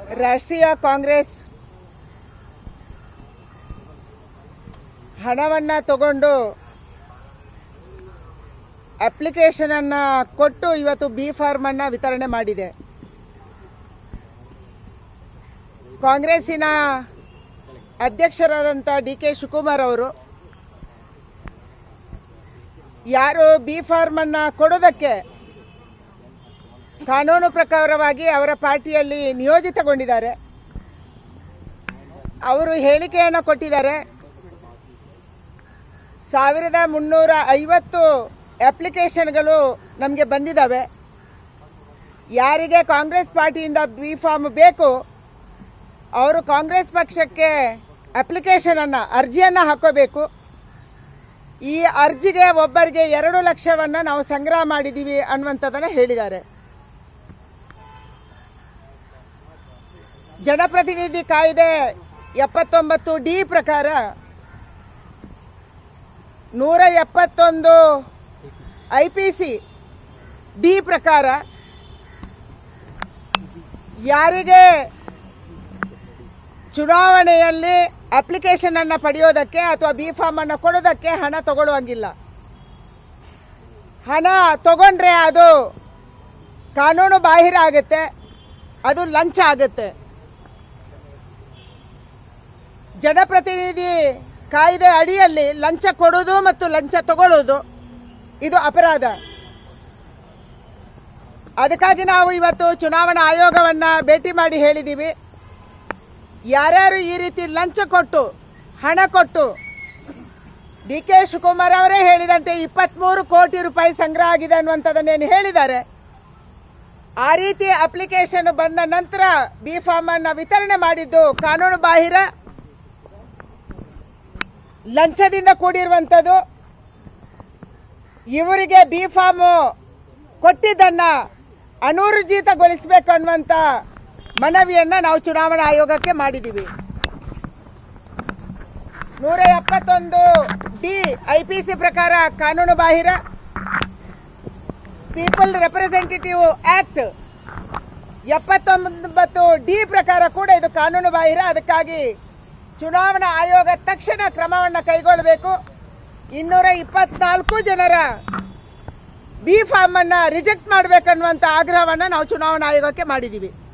ರಾಷ್ಟ್ರೀಯ ಕಾಂಗ್ರೆಸ್ ಹಣವನ್ನ ತಗೊಂಡು ಅಪ್ಲಿಕೇಶನ್ ಅನ್ನ ಕೊಟ್ಟು ಇವತ್ತು ಬಿ ಫಾರ್ಮ್ ಅನ್ನ ವಿತರಣೆ ಮಾಡಿದೆ ಕಾಂಗ್ರೆಸ್ಸಿನ ಅಧ್ಯಕ್ಷರಾದಂಥ ಡಿ ಕೆ ಶಿವಕುಮಾರ್ ಅವರು ಯಾರು ಬಿ ಫಾರ್ಮ್ ಅನ್ನ ಕೊಡೋದಕ್ಕೆ ಕಾನೂನು ಪ್ರಕಾರವಾಗಿ ಅವರ ಪಾರ್ಟಿಯಲ್ಲಿ ನಿಯೋಜಿತಗೊಂಡಿದ್ದಾರೆ ಅವರು ಹೇಳಿಕೆಯನ್ನು ಕೊಟ್ಟಿದ್ದಾರೆ ಸಾವಿರದ ಮುನ್ನೂರ ಐವತ್ತು ಅಪ್ಲಿಕೇಶನ್ಗಳು ನಮಗೆ ಬಂದಿದ್ದಾವೆ ಯಾರಿಗೆ ಕಾಂಗ್ರೆಸ್ ಪಾರ್ಟಿಯಿಂದ ಬಿ ಫಾರ್ಮ್ ಬೇಕು ಅವರು ಕಾಂಗ್ರೆಸ್ ಪಕ್ಷಕ್ಕೆ ಅಪ್ಲಿಕೇಶನ್ ಅನ್ನ ಅರ್ಜಿಯನ್ನ ಹಾಕೋಬೇಕು ಈ ಅರ್ಜಿಗೆ ಒಬ್ಬರಿಗೆ ಎರಡು ಲಕ್ಷವನ್ನ ನಾವು ಸಂಗ್ರಹ ಮಾಡಿದೀವಿ ಅನ್ನುವಂಥದ್ದನ್ನ ಹೇಳಿದ್ದಾರೆ ಜನಪ್ರತಿನಿಧಿ ಕಾಯ್ದೆ ಎಪ್ಪತ್ತೊಂಬತ್ತು ಡಿ ಪ್ರಕಾರ ನೂರ ಎಪ್ಪತ್ತೊಂದು ಐ ಪಿ ಸಿ ಡಿ ಪ್ರಕಾರ ಯಾರಿಗೆ ಚುನಾವಣೆಯಲ್ಲಿ ಅಪ್ಲಿಕೇಶನ್ ಅನ್ನ ಪಡೆಯೋದಕ್ಕೆ ಅಥವಾ ಬಿ ಫಾರ್ಮ್ ಅನ್ನ ಕೊಡೋದಕ್ಕೆ ಹಣ ತಗೊಳ್ಳುವಂಗಿಲ್ಲ ಹಣ ತಗೊಂಡ್ರೆ ಅದು ಕಾನೂನು ಬಾಹಿರ ಆಗುತ್ತೆ ಅದು ಲಂಚ ಆಗುತ್ತೆ ಜನಪ್ರತಿನಿಧಿ ಕಾಯ್ದೆ ಅಡಿಯಲ್ಲಿ ಲಂಚ ಕೊಡೋದು ಮತ್ತು ಲಂಚ ತಗೊಳ್ಳೋದು ಇದು ಅಪರಾಧ ಅದಕ್ಕಾಗಿ ನಾವು ಇವತ್ತು ಚುನಾವಣಾ ಆಯೋಗವನ್ನ ಭೇಟಿ ಮಾಡಿ ಹೇಳಿದ್ದೀವಿ ಯಾರ್ಯಾರು ಈ ರೀತಿ ಲಂಚ ಕೊಟ್ಟು ಹಣ ಕೊಟ್ಟು ಡಿ ಕೆ ಶಿವಕುಮಾರ್ ಅವರೇ ಹೇಳಿದಂತೆ ಇಪ್ಪತ್ಮೂರು ಕೋಟಿ ರೂಪಾಯಿ ಸಂಗ್ರಹ ಆಗಿದೆ ಅನ್ನುವಂಥದ್ದನ್ನೇನು ಹೇಳಿದ್ದಾರೆ ಆ ರೀತಿ ಅಪ್ಲಿಕೇಶನ್ ಬಂದ ನಂತರ ಬಿ ಫಾರ್ಮ್ ಅನ್ನ ವಿತರಣೆ ಮಾಡಿದ್ದು ಕಾನೂನು ಬಾಹಿರ ಲಂಚದಿಂದ ಕೂಡಿರುವಂಥದ್ದು ಇವರಿಗೆ ಬಿ ಫಾರ್ಮ್ ಕೊಟ್ಟಿದ್ದನ್ನ ಅನೂರ್ಜಿತಗೊಳಿಸಬೇಕು ಅನ್ನುವಂಥ ಮನವಿಯನ್ನ ನಾವು ಚುನಾವಣಾ ಆಯೋಗಕ್ಕೆ ಮಾಡಿದ್ದೀವಿ ನೂರ ಎಪ್ಪತ್ತೊಂದು ಡಿ ಐಪಿಸಿ ಪ್ರಕಾರ ಕಾನೂನು ಬಾಹಿರ ಪೀಪಲ್ ರೆಪ್ರೆಸೆಂಟೇಟಿವ್ ಆಕ್ಟ್ ಎಪ್ಪತ್ತೊಂಬತ್ತು ಡಿ ಪ್ರಕಾರ ಕೂಡ ಇದು ಕಾನೂನು ಬಾಹಿರ ಅದಕ್ಕಾಗಿ ಚುನಾವಣಾ ಆಯೋಗ ತಕ್ಷಣ ಕ್ರಮವನ್ನು ಕೈಗೊಳ್ಳಬೇಕು ಇನ್ನೂರ ಇಪ್ಪತ್ನಾಲ್ಕು ಜನರ ಬಿ ಫಾರ್ಮ್ ಅನ್ನ ರಿಜೆಕ್ಟ್ ಮಾಡಬೇಕನ್ನುವಂತ ಆಗ್ರಹವನ್ನ ನಾವು ಚುನಾವಣಾ ಆಯೋಗಕ್ಕೆ ಮಾಡಿದ್ದೀವಿ